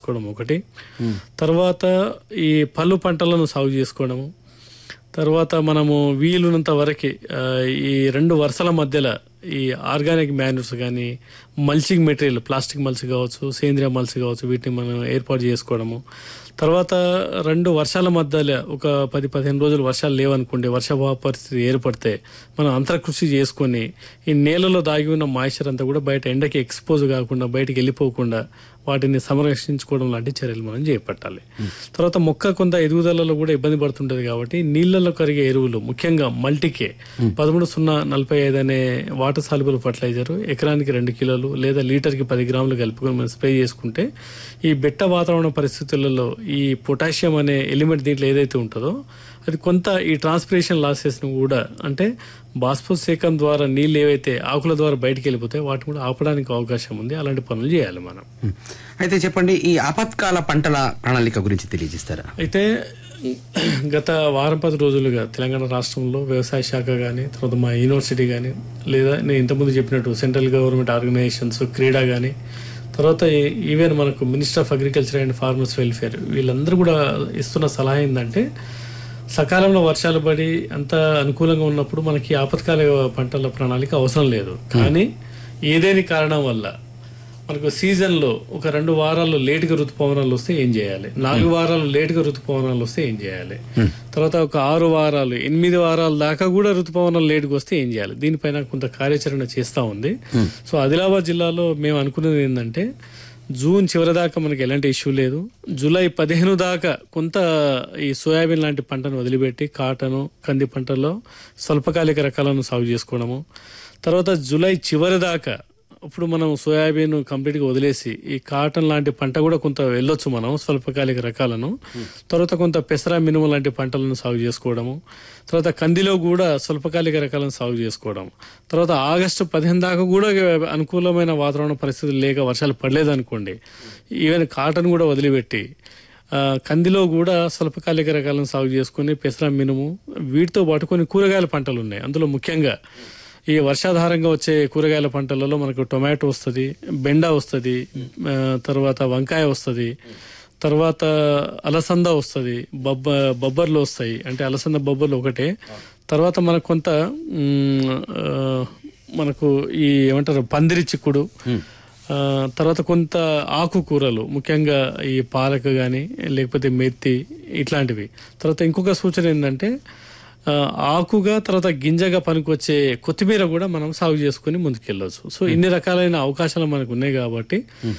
చేసుకోవడం ఒకటి తర్వాత ఈ పళ్ళు పంటలను సాగు చేసుకోవడము తర్వాత మనము వీలున్నంత వరకు ఆ, ఈ రెండు వరుసల మధ్యలో ఈ ఆర్గానిక్ మ్యాన్యూర్స్ కానీ మల్చింగ్ మెటీరియల్ ప్లాస్టిక్ మల్చి కావచ్చు సేంద్రియ మల్చి కావచ్చు వీటిని మనం ఏర్పాటు చేసుకోవడము తర్వాత రెండు వర్షాల మధ్యలో ఒక పది పదిహేను రోజులు వర్షాలు లేవనుకోండి వర్షాభావ పరిస్థితి ఏర్పడితే మనం అంతర్కృషి చేసుకొని ఈ నేలలో దాగి ఉన్న మాయిశ్చర్ అంతా కూడా బయట ఎండకి ఎక్స్పోజ్ కాకుండా బయటికి వెళ్ళిపోకుండా వాటిని సంరక్షించుకోవడం లాంటి చర్యలు మనం చేపట్టాలి తర్వాత మొక్క కొంత ఎదుగుదలలో కూడా ఇబ్బంది పడుతుంటది కాబట్టి నీళ్లలో కరిగే ఎరువులు ముఖ్యంగా మల్టీకే పదమూడు సున్నా నలభై ఐదు అనే వాటర్ సాల్యుబుల్ ఫర్టిలైజర్ ఎకరానికి రెండు కిలోలు లేదా లీటర్కి పది గ్రాములు కలుపుకొని మనం స్ప్రే చేసుకుంటే ఈ బెట్ట వాతావరణ పరిస్థితులలో ఈ పొటాషియం అనే ఎలిమెంట్ దీంట్లో ఏదైతే ఉంటుందో అది కొంత ఈ ట్రాన్స్పిరేషన్ లాసెస్ ను కూడా అంటే బాష్పోసేకం ద్వారా నీళ్ళు ఏవైతే ఆకుల ద్వారా బయటికి వెళ్ళిపోతాయి వాటిని కూడా ఆపడానికి అవకాశం ఉంది అలాంటి పనులు చేయాలి మనం ఉమ్. అయితే చెప్పండి ఈ ఆపత్కాల పంటల ప్రణాళిక గురించి తెలియజేస్తారా అయితే గత వారం పది రోజులుగా తెలంగాణ రాష్ట్రంలో వ్యవసాయ శాఖ కానీ తర్వాత మా యూనివర్సిటీ కానీ లేదా నేను ఇంతకుముందు చెప్పినట్టు సెంట్రల్ గవర్నమెంట్ ఆర్గనైజేషన్స్ క్రీడా కానీ తర్వాత ఈ- ఈవెన్ మనకు minister of agriculture and farmers welfare వీళ్ళందరూ కూడా ఇస్తున్న సలహా ఏంటంటే సకాలంలో వర్షాలు పడి అంత అనుకూలంగా ఉన్నప్పుడు మనకి ఆపత్కాల పంటల ప్రణాళిక అవసరం లేదు కానీ ఏదేని కారణం వల్ల మనకు సీజన్ లో ఒక రెండు వారాలు లేటుగా ఋతుపవనాలు వస్తే ఏం చేయాలి నాలుగు వారాలు లేటుగా ఋతుపవనాలు వస్తే ఏం చేయాలి తర్వాత ఒక ఆరు వారాలు ఎనిమిది వారాల దాకా కూడా ఋతుపవనాలు లేటుగా వస్తే ఏం చేయాలి దీనిపైన కొంత కార్యాచరణ చేస్తా ఉంది సో ఆదిలాబాద్ జిల్లాలో మేము అనుకున్నది ఏంటంటే జూన్ చివరి దాకా మనకి ఎలాంటి ఇష్యూ లేదు జూలై పదిహేను దాకా కొంత ఈ సోయాబీన్ లాంటి పంటను వదిలిపెట్టి కాటను కంది పంటల్లో స్వల్పకాలిక రకాలను సాగు చేసుకోవడము తర్వాత జూలై చివరి దాకా ఇప్పుడు మనం సోయాబీన్ కంప్లీట్ గా వదిలేసి ఈ కాటన్ లాంటి పంట కూడా కొంత వెళ్ళొచ్చు మనం స్వల్పకాలిక రకాలను తర్వాత కొంత పెసర మినుము లాంటి పంటలను సాగు చేసుకోవడము తర్వాత కందిలో కూడా స్వల్పకాలిక రకాలను సాగు చేసుకోవడం తర్వాత ఆగస్టు పదిహేను దాకా కూడా అనుకూలమైన వాతావరణ పరిస్థితులు లేక వర్షాలు పడలేదనుకోండి ఈవెన్ కాటన్ కూడా వదిలిపెట్టి ఆ, కందిలో కూడా స్వల్పకాలిక రకాలను సాగు చేసుకుని పెసర మినుము వీటితో పాటు కొన్ని కూరగాయల పంటలు ఉన్నాయి అందులో ముఖ్యంగా ఈ వర్షాధారంగా వచ్చే కూరగాయల పంటలలో మనకు టొమాటో వస్తుంది బెండ వస్తుంది ఆ, తర్వాత వంకాయ వస్తుంది తర్వాత అలసంద వస్తుంది బొబ్బ బొబ్బర్లు వస్తాయి అంటే అలసంద బొబ్బర్లు ఒకటే తర్వాత మనకు కొంత మ్, ఆ, మనకు ఈ ఏమంటారు పందిరి చిక్కుడు ఆ, తర్వాత కొంత ఆకుకూరలు ముఖ్యంగా ఈ పాలక కానీ లేకపోతే మెత్తి ఇట్లాంటివి తర్వాత ఇంకొక సూచన ఏంటంటే ఆ, ఆకుగా తర్వాత గింజగా పనికొచ్చే కొత్తిమీర కూడా మనం సాగు చేసుకుని ముందుకెళ్ళవచ్చు సో ఇన్ని రకాలైన అవకాశాలు మనకు ఉన్నాయి కాబట్టి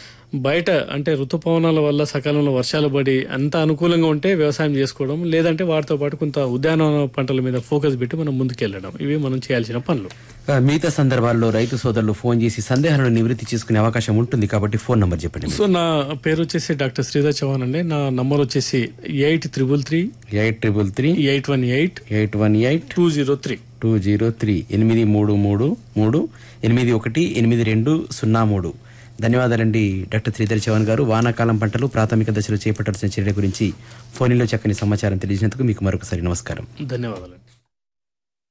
బయట అంటే ఋతుపవనాల వల్ల సకాలంలో వర్షాలు పడి అంత అనుకూలంగా ఉంటే వ్యవసాయం చేసుకోవడం లేదంటే వాటితో పాటు కొంత ఉద్యానవన పంటల మీద ఫోకస్ పెట్టి మనం ముందుకెళ్ళడం ఇవి మనం చేయాల్సిన పనులు ఆ, మిగతా సందర్భాల్లో రైతు సోదరులు ఫోన్ చేసి సందేహాలను నివృత్తి చేసుకునే అవకాశం ఉంటుంది కాబట్టి ఫోన్ నంబర్ చెప్పండి సో నా పేరు వచ్చేసి డాక్టర్ శ్రీధర్ చౌహాన్ అండి నా నంబర్ వచ్చేసి eight triple three eight triple three eight one eight eight one eight two zero three two zero three ఎనిమిది మూడు మూడు మూడు ఎనిమిది ఒకటి ఎనిమిది రెండు సున్నా మూడు ధన్యవాదాలండి డాక్టర్ శ్రీధర్ చౌహాన్ గారు వానాకాలం పంటలు ప్రాథమిక దశలో చేపట్టాల్సిన చర్యల గురించి ఫోన్లో చక్కని సమాచారం తెలియజేసినందుకు మీకు మరొకసారి నమస్కారం ధన్యవాదాలు